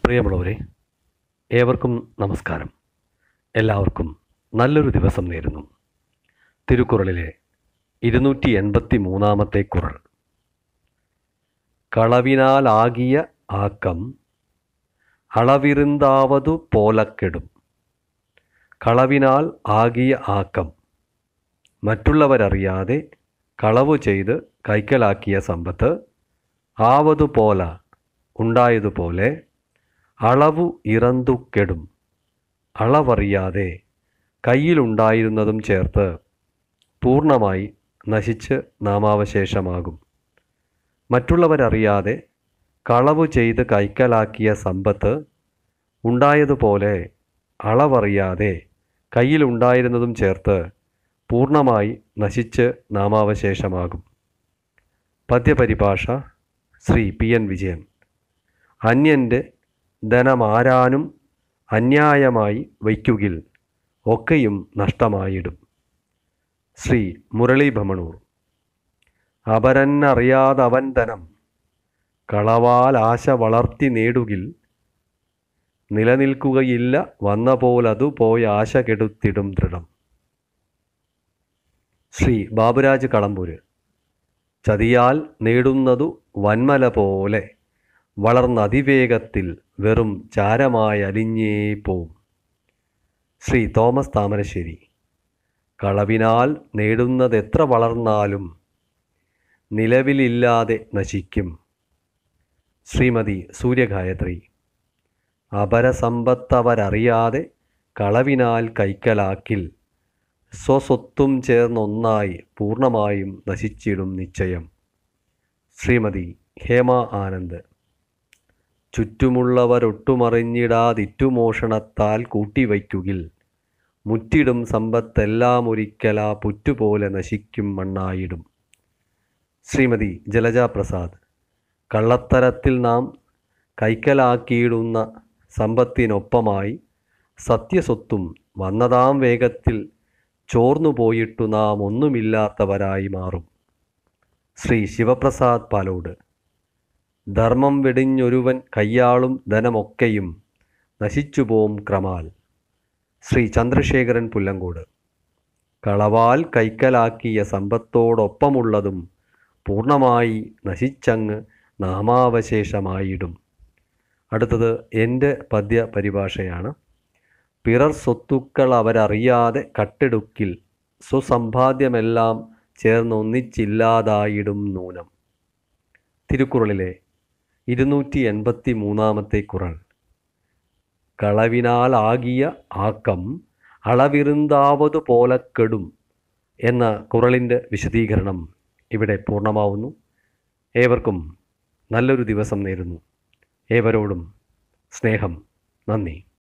പ്രിയമുള്ളവരെ ഏവർക്കും നമസ്കാരം എല്ലാവർക്കും നല്ലൊരു ദിവസം നേരുന്നു തിരുക്കുറളിലെ ഇരുന്നൂറ്റി എൺപത്തി മൂന്നാമത്തെ കുറൾ കളവിനാലാകിയ ആക്കം അളവിരുന്താവതു പോലക്കെടും കളവിനാൽ ആകിയ ആക്കം മറ്റുള്ളവരറിയാതെ കളവു ചെയ്ത് കൈക്കലാക്കിയ സമ്പത്ത് ആവതുപോല ഉണ്ടായതുപോലെ അളവു ഇറന്തു കെടും അളവറിയാതെ കയ്യിലുണ്ടായിരുന്നതും ചേർത്ത് പൂർണ്ണമായി നശിച്ച് നാമാവശേഷമാകും മറ്റുള്ളവരറിയാതെ കളവു ചെയ്ത് കൈക്കലാക്കിയ സമ്പത്ത് ഉണ്ടായതുപോലെ അളവറിയാതെ കയ്യിലുണ്ടായിരുന്നതും ചേർത്ത് പൂർണ്ണമായി നശിച്ച് നാമാവശേഷമാകും പദ്യപരിഭാഷ ശ്രീ പി എൻ വിജയൻ അന്യൻ്റെ ധനമാരാനും അന്യായമായി വയ്ക്കുകിൽ ഒക്കെയും നഷ്ടമായിടും ശ്രീ മുരളി ഭമണൂർ അപരന്നറിയാതവൻ ധനം കളവാൽ ആശ വളർത്തി നേടുകിൽ നിലനിൽക്കുകയില്ല വന്ന പോലതു പോയ ആശ കെടുത്തിടും ദൃഢം ശ്രീ ബാബുരാജ് കളമ്പൂര് ചതിയാൽ നേടുന്നതു വന്മല പോലെ വളർന്ന അതിവേഗത്തിൽ വെറും ചാരമായി അലിഞ്ഞേ പോവും ശ്രീ തോമസ് താമരശ്ശേരി കളവിനാൽ നേടുന്നതെത്ര വളർന്നാലും നിലവിലില്ലാതെ നശിക്കും ശ്രീമതി സൂര്യഗായത്രി അപരസമ്പത്തവരറിയാതെ കളവിനാൽ കൈക്കലാക്കിൽ സ്വസ്വത്തും ചേർന്നൊന്നായി പൂർണ്ണമായും നശിച്ചിടും നിശ്ചയം ശ്രീമതി ഹേമ ആനന്ദ് ചുറ്റുമുള്ളവരൊട്ടുമറിഞ്ഞിടാതിറ്റുമോഷണത്താൽ കൂട്ടിവയ്ക്കുകിൽ മുറ്റിടും സമ്പത്തെല്ലാം ഒരിക്കലാ പുറ്റുപോലെ നശിക്കും മണ്ണായിടും ശ്രീമതി ജലജ പ്രസാദ് കള്ളത്തരത്തിൽ നാം കൈക്കലാക്കിയിടുന്ന സമ്പത്തിനൊപ്പമായി സത്യസ്വത്തും വന്നതാം വേഗത്തിൽ ചോർന്നു പോയിട്ടു നാം ഒന്നുമില്ലാത്തവരായി മാറും ശ്രീ ശിവപ്രസാദ് പാലോട് ധർമ്മം വെടിഞ്ഞൊരുവൻ കയ്യാളും ധനമൊക്കെയും നശിച്ചുപോം ക്രമാൽ ശ്രീ ചന്ദ്രശേഖരൻ പുല്ലങ്കോട് കളവാൽ കൈക്കലാക്കിയ സമ്പത്തോടൊപ്പമുള്ളതും പൂർണ്ണമായി നശിച്ചങ്ങ് നാമാവശേഷമായിടും അടുത്തത് എൻ്റെ പദ്യ പരിഭാഷയാണ് പിറർ സ്വത്തുക്കൾ അവരറിയാതെ കട്ടെടുക്കിൽ സ്വസമ്പാദ്യമെല്ലാം ചേർന്നൊന്നിച്ചില്ലാതായിടും നൂനം തിരുക്കുറളിലെ ഇരുന്നൂറ്റി എൺപത്തി മൂന്നാമത്തെ കുറൾ കളവിനാലാകിയ ആക്കം അളവിരുന്താവതു പോലക്കെടും എന്ന കുറളിൻ്റെ വിശദീകരണം ഇവിടെ പൂർണ്ണമാവുന്നു ഏവർക്കും നല്ലൊരു ദിവസം നേരുന്നു ഏവരോടും സ്നേഹം നന്ദി